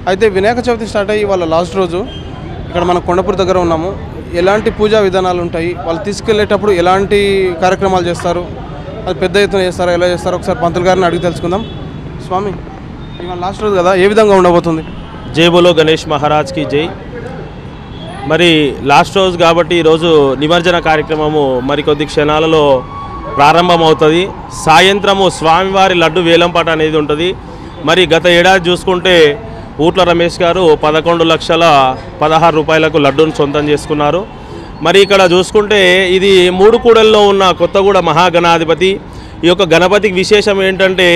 అయితే వినాయక చవితి స్టార్ట్ అయ్యి వాళ్ళ లాస్ట్ రోజు ఇక్కడ మన కొండపూర్ దగ్గర ఉన్నాము ఎలాంటి పూజా విధానాలు ఉంటాయి వాళ్ళు తీసుకెళ్లేటప్పుడు ఎలాంటి కార్యక్రమాలు చేస్తారు అది పెద్ద ఎత్తున చేస్తారా ఎలా చేస్తారో ఒకసారి పంతులు గారిని అడిగి తెలుసుకుందాం స్వామి ఇవాళ లాస్ట్ రోజు కదా ఏ విధంగా ఉండబోతుంది జై బోలో గణేష్ మహారాజ్కి జై మరి లాస్ట్ రోజు కాబట్టి ఈరోజు నిమజ్జన కార్యక్రమము మరికొద్ది క్షణాలలో ప్రారంభమవుతుంది సాయంత్రము స్వామివారి లడ్డు వేలంపాట అనేది ఉంటుంది మరి గత ఏడాది చూసుకుంటే ఊట్ల రమేష్ గారు పదకొండు లక్షల పదహారు రూపాయలకు లడ్డూను సొంతం చేసుకున్నారు మరి ఇక్కడ చూసుకుంటే ఇది మూడు కూడల్లో ఉన్న కొత్తగూడ మహాగణాధిపతి ఈ యొక్క గణపతికి విశేషం ఏంటంటే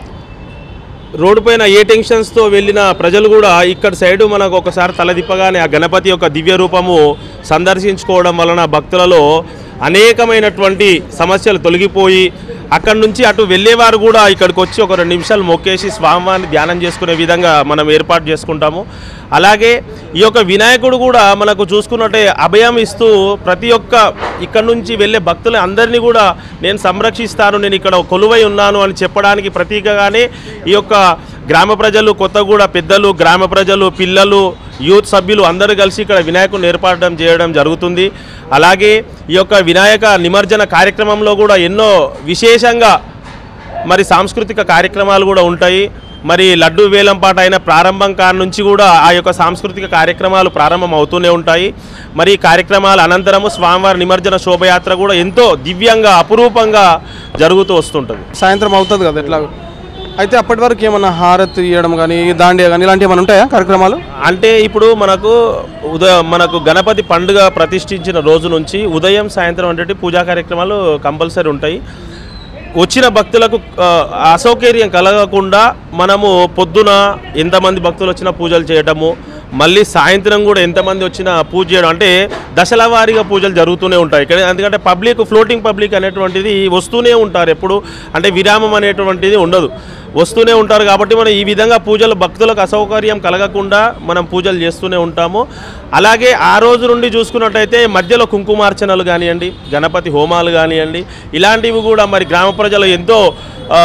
రోడ్డు పైన ఏ టెన్షన్స్తో వెళ్ళిన ప్రజలు కూడా ఇక్కడ సైడు మనకు ఒకసారి తలదిప్పగానే ఆ గణపతి యొక్క దివ్య రూపము సందర్శించుకోవడం వలన భక్తులలో అనేకమైనటువంటి సమస్యలు తొలగిపోయి అక్కడి నుంచి అటు వెళ్ళేవారు కూడా ఇక్కడికి వచ్చి ఒక రెండు నిమిషాలు మొక్కేసి స్వామివారిని ధ్యానం చేసుకునే విధంగా మనం ఏర్పాటు చేసుకుంటాము అలాగే ఈ యొక్క వినాయకుడు కూడా మనకు చూసుకున్నట్టే అభయం ఇస్తూ ప్రతి ఒక్క ఇక్కడ నుంచి వెళ్ళే భక్తులు అందరినీ కూడా నేను సంరక్షిస్తాను నేను ఇక్కడ కొలువై ఉన్నాను అని చెప్పడానికి ప్రతీకగానే ఈ యొక్క గ్రామ ప్రజలు కొత్తగూడ పెద్దలు గ్రామ ప్రజలు పిల్లలు యూత్ సభ్యులు అందరూ కలిసి ఇక్కడ వినాయకుడిని ఏర్పడడం చేయడం జరుగుతుంది అలాగే ఈ యొక్క వినాయక నిమజ్జన కార్యక్రమంలో కూడా ఎన్నో విశేషంగా మరి సాంస్కృతిక కార్యక్రమాలు కూడా ఉంటాయి మరి లడ్డు వేలంపాట అయిన ప్రారంభం కాడ నుంచి కూడా ఆ యొక్క సాంస్కృతిక కార్యక్రమాలు ప్రారంభం అవుతూనే ఉంటాయి మరి ఈ కార్యక్రమాల అనంతరము స్వామివారి నిమజ్జన శోభయాత్ర కూడా ఎంతో దివ్యంగా అపురూపంగా జరుగుతూ వస్తుంటుంది సాయంత్రం అవుతుంది కదా ఎట్లా అయితే అప్పటి వరకు ఏమన్నా హారతి ఇవ్వడం కానీ దాండియా కానీ ఇలాంటివి ఏమైనా ఉంటాయా కార్యక్రమాలు అంటే ఇప్పుడు మనకు ఉదయం మనకు గణపతి పండుగ ప్రతిష్ఠించిన రోజు నుంచి ఉదయం సాయంత్రం అంటే పూజా కార్యక్రమాలు కంపల్సరీ ఉంటాయి వచ్చిన భక్తులకు ఆ, అసౌకర్యం కలగకుండా మనము పొద్దున ఎంతమంది భక్తులు వచ్చినా పూజలు చేయడము మళ్ళీ సాయంత్రం కూడా ఎంతమంది వచ్చినా పూజ చేయడం అంటే దశల వారీగా పూజలు జరుగుతూనే ఉంటాయి ఇక్కడ ఎందుకంటే పబ్లిక్ ఫ్లోటింగ్ పబ్లిక్ అనేటువంటిది వస్తూనే ఉంటారు ఎప్పుడు అంటే విరామం అనేటువంటిది ఉండదు వస్తూనే ఉంటారు కాబట్టి మనం ఈ విధంగా పూజలు భక్తులకు అసౌకర్యం కలగకుండా మనం పూజలు చేస్తూనే ఉంటాము అలాగే ఆ రోజు నుండి చూసుకున్నట్టయితే మధ్యలో కుంకుమార్చనలు కానివ్వండి గణపతి హోమాలు కానివ్వండి ఇలాంటివి కూడా మరి గ్రామ ప్రజలు ఎంతో ఆ,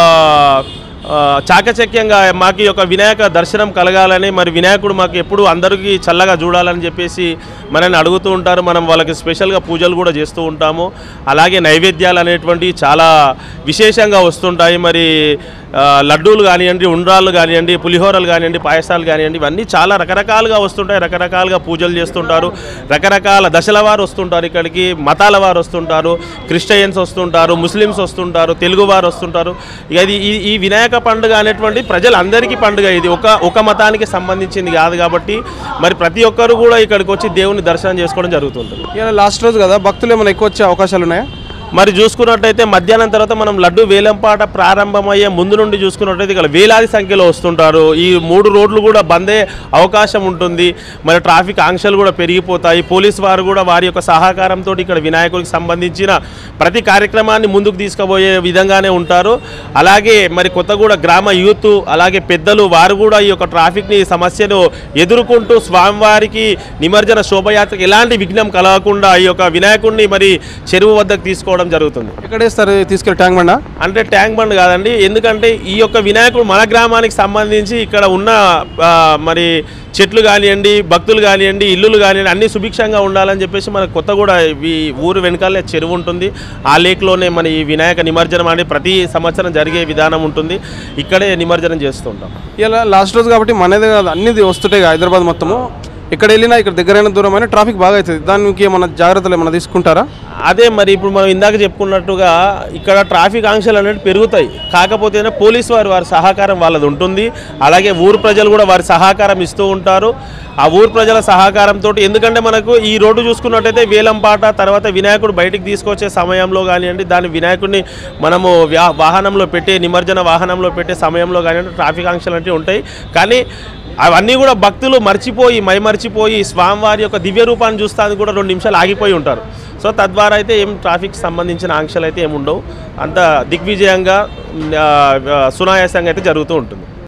ఆ, చాకచక్యంగా మాకు ఈ యొక్క వినాయక దర్శనం కలగాలని మరి వినాయకుడు మాకు ఎప్పుడు అందరికీ చల్లగా చూడాలని చెప్పేసి మనల్ని అడుగుతూ ఉంటారు మనం వాళ్ళకి స్పెషల్గా పూజలు కూడా చేస్తూ ఉంటాము అలాగే నైవేద్యాలు అనేటువంటివి చాలా విశేషంగా వస్తుంటాయి మరి ఆ, లడ్డూలు కానివ్వండి ఉండ్రాళ్ళు కానివ్వండి పులిహోరలు కానివ్వండి పాయసాలు కానివ్వండి ఇవన్నీ చాలా రకరకాలుగా వస్తుంటాయి రకరకాలుగా పూజలు చేస్తుంటారు రకరకాల దశల వారు వస్తుంటారు ఇక్కడికి మతాల వారు వస్తుంటారు క్రిస్టియన్స్ వస్తుంటారు ముస్లిమ్స్ వస్తుంటారు తెలుగు వారు వస్తుంటారు ఇక ఇది ఈ ఈ వినాయక పండుగ అనేటువంటి ప్రజలందరికీ పండుగ ఇది ఒక ఒక మతానికి సంబంధించింది కాదు కాబట్టి మరి ప్రతి ఒక్కరు కూడా ఇక్కడికి వచ్చి దేవుని దర్శనం చేసుకోవడం జరుగుతుంటుంది ఇలా లాస్ట్ రోజు కదా భక్తులు ఏమైనా ఎక్కువ వచ్చే అవకాశాలు ఉన్నాయా మరి చూసుకున్నట్టయితే మధ్యాహ్నం తర్వాత మనం లడ్డు వేలంపాట ప్రారంభమయ్యే ముందు నుండి చూసుకున్నట్టయితే ఇక్కడ వేలాది సంఖ్యలో వస్తుంటారు ఈ మూడు రోడ్లు కూడా బందే అవకాశం ఉంటుంది మరి ట్రాఫిక్ ఆంక్షలు కూడా పెరిగిపోతాయి పోలీస్ వారు కూడా వారి యొక్క సహకారంతో ఇక్కడ వినాయకుడికి సంబంధించిన ప్రతి కార్యక్రమాన్ని ముందుకు తీసుకుపోయే విధంగానే ఉంటారు అలాగే మరి కొత్తగూడ గ్రామ యూత్ అలాగే పెద్దలు వారు కూడా ఈ యొక్క ట్రాఫిక్ని సమస్యను ఎదుర్కొంటూ స్వామివారికి నిమజ్జన శోభయాత్రకు ఎలాంటి విఘ్నం కలగకుండా ఈ యొక్క వినాయకుడిని మరి చెరువు వద్దకు తీసుకోవడం జరుగుతుంది ఎక్కడ వేస్తారు తీసుకెళ్ళి ట్యాంక్ బండా అంటే ట్యాంక్ బండ్ కాదండి ఎందుకంటే ఈ యొక్క వినాయకుడు మన గ్రామానికి సంబంధించి ఇక్కడ ఉన్న ఆ, మరి చెట్లు కానివ్వండి భక్తులు కానివ్వండి ఇల్లులు కానివ్వండి అన్ని సుభిక్షంగా ఉండాలని చెప్పేసి మన కొత్తగూడ ఈ ఊరు వెనకాలే చెరువు ఉంటుంది ఆ లేక్లోనే మన ఈ వినాయక నిమజ్జనం అనేది ప్రతి సంవత్సరం జరిగే విధానం ఉంటుంది ఇక్కడే నిమజ్జనం చేస్తుంటాం ఇలా లాస్ట్ రోజు కాబట్టి మనదే కాదు అన్ని వస్తుంటాయి కదా హైదరాబాద్ మొత్తము ఎక్కడ వెళ్ళినా ఇక్కడ దగ్గరైన దూరమైన ట్రాఫిక్ బాగా అవుతుంది దానికి ఏమైనా జాగ్రత్తలు ఏమైనా తీసుకుంటారా అదే మరి ఇప్పుడు మనం ఇందాక చెప్పుకున్నట్టుగా ఇక్కడ ట్రాఫిక్ ఆంక్షలు అనేవి పెరుగుతాయి కాకపోతే పోలీస్ వారు వారి సహకారం వాళ్ళది ఉంటుంది అలాగే ఊరు ప్రజలు కూడా వారి సహకారం ఇస్తూ ఉంటారు ఆ ఊరు ప్రజల సహకారంతో ఎందుకంటే మనకు ఈ రోడ్డు చూసుకున్నట్టయితే వేలంపాట తర్వాత వినాయకుడు బయటికి తీసుకొచ్చే సమయంలో కానివ్వండి దాని వినాయకుడిని మనము వ్యా- వాహనంలో పెట్టే నిమజ్జన వాహనంలో పెట్టే సమయంలో కానివ్వండి ట్రాఫిక్ ఆంక్షలు అంటే ఉంటాయి కానీ అవన్నీ కూడా భక్తులు మర్చిపోయి మైమర్చిపోయి స్వామివారి యొక్క దివ్య రూపాన్ని చూస్తానికి కూడా రెండు నిమిషాలు ఆగిపోయి ఉంటారు సో తద్వారా అయితే ఏం ట్రాఫిక్ సంబంధించిన ఆంక్షలు అయితే ఏమి ఉండవు అంత దిగ్విజయంగా ఆ, ఆ, సునాయాసంగా అయితే జరుగుతూ ఉంటుంది